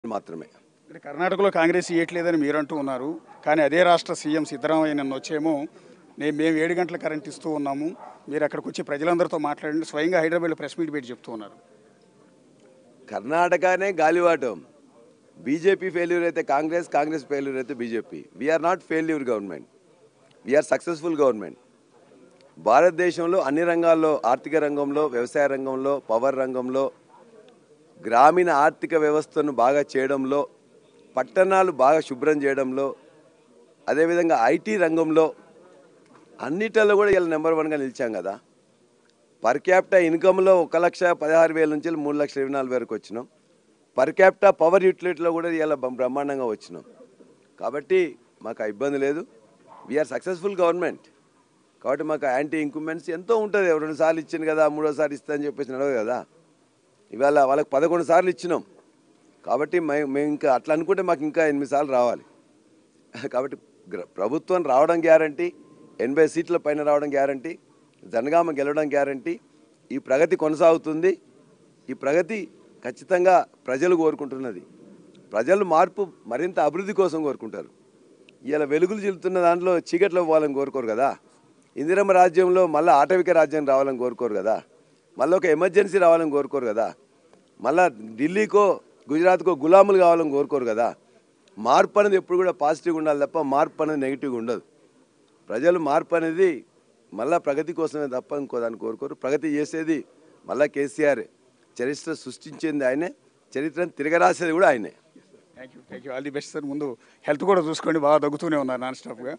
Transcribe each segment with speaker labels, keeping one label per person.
Speaker 1: మాత్రమే
Speaker 2: ఇక్కడ కర్ణాటకలో కాంగ్రెస్ ఇవ్వట్లేదని మీరు అంటూ ఉన్నారు కానీ అదే రాష్ట్ర సీఎం సిద్ధరామయ్య నిన్న వచ్చేమో నేను మేము ఏడు గంటల కరెంట్ ఇస్తూ ఉన్నాము మీరు అక్కడికి వచ్చి ప్రజలందరితో మాట్లాడండి స్వయంగా హైదరాబాద్లో ప్రెస్ మీట్ పెట్టి చెప్తూ ఉన్నారు
Speaker 1: కర్ణాటకనే గాలివాటం బీజేపీ ఫెయిల్యూర్ అయితే కాంగ్రెస్ కాంగ్రెస్ ఫెయిల్యూర్ అయితే BJP we are not failure government we are successful government భారతదేశంలో అన్ని రంగాల్లో ఆర్థిక రంగంలో వ్యవసాయ రంగంలో పవర్ రంగంలో గ్రామీణ ఆర్థిక వ్యవస్థను బాగా చేయడంలో పట్టణాలు బాగా శుభ్రం చేయడంలో అదేవిధంగా ఐటీ రంగంలో అన్నిటిలో కూడా ఇలా నెంబర్ వన్గా నిలిచాం కదా పర్ క్యాపిటా ఇన్కమ్లో ఒక లక్ష పదహారు వేల నుంచి మూడు లక్షల ఇరవై నాలుగు వరకు వచ్చినాం పర్ క్యాపిటా పవర్ యూటిలిటీలో కూడా ఇలా బ్రహ్మాండంగా వచ్చినాం కాబట్టి మాకు ఆ ఇబ్బంది లేదు వీఆర్ సక్సెస్ఫుల్ గవర్నమెంట్ కాబట్టి మాకు యాంటీ ఇంక్యుమెంట్స్ ఎంతో ఉంటుంది రెండు సార్లు ఇచ్చింది కదా మూడోసారి ఇస్తా అని చెప్పేసి నడవదు కదా ఇవాళ వాళ్ళకి పదకొండు సార్లు ఇచ్చినాం కాబట్టి మే- మేము ఇంకా అట్లా అనుకుంటే మాకు ఇంకా ఎనిమిది సార్లు రావాలి కాబట్టి గ్ర- ప్రభుత్వం రావడం గ్యారంటీ ఎనభై సీట్ల పైన రావడం గ్యారంటీ జనగామ గెలవడం గ్యారంటీ ఈ ప్రగతి కొనసాగుతుంది ఈ ప్రగతి ఖచ్చితంగా ప్రజలు కోరుకుంటున్నది ప్రజలు మార్పు మరింత అభివృద్ధి కోసం కోరుకుంటారు ఇలా వెలుగులు చిల్లుతున్న దాంట్లో చీకట్లో పోవాలని కోరుకోరు కదా ఇందిరమ్మ రాజ్యంలో మళ్ళీ ఆటవిక రాజ్యం రావాలని కోరుకోరు కదా మళ్ళీ ఒక ఎమర్జెన్సీ రావాలని కోరుకోరు కదా మళ్ళా ఢిల్లీకో గుజరాత్కో గులాములు కావాలని కోరుకోరు కదా మార్పు అనేది ఎప్పుడు కూడా పాజిటివ్గా ఉండాలి తప్ప మార్పు అనేది నెగిటివ్గా ఉండదు ప్రజలు మార్పు అనేది మళ్ళా ప్రగతి కోసమే తప్ప ఇంకో దాన్ని కోరుకోరు ప్రగతి చేసేది మళ్ళా కేసీఆర్ చరిత్ర సృష్టించింది ఆయనే చరిత్రను తిరగరాసేది కూడా ఆయనే
Speaker 2: thank you thank you all the best sir ముందు హెల్త్ కూడా చూసుకోండి బాగా దగ్గుతూనే ఉన్నారు నాన్ స్టాప్గా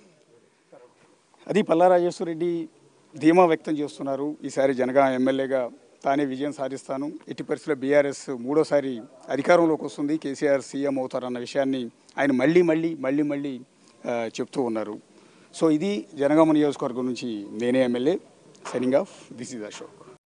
Speaker 2: అది పల్లా రెడ్డి ధీమా వ్యక్తం చేస్తున్నారు ఈసారి జనగా ఎమ్మెల్యేగా తానే విజయం సాధిస్తాను ఎట్టి పరిస్థితుల్లో బీఆర్ఎస్ మూడోసారి అధికారంలోకి వస్తుంది కేసీఆర్ సీఎం అవుతారన్న విషయాన్ని ఆయన మళ్ళీ మళ్ళీ మళ్ళీ మళ్ళీ ఆ, చెప్తూ ఉన్నారు సో ఇది జనగామ నియోజకవర్గం నుంచి నేనే MLA signing off this is Ashok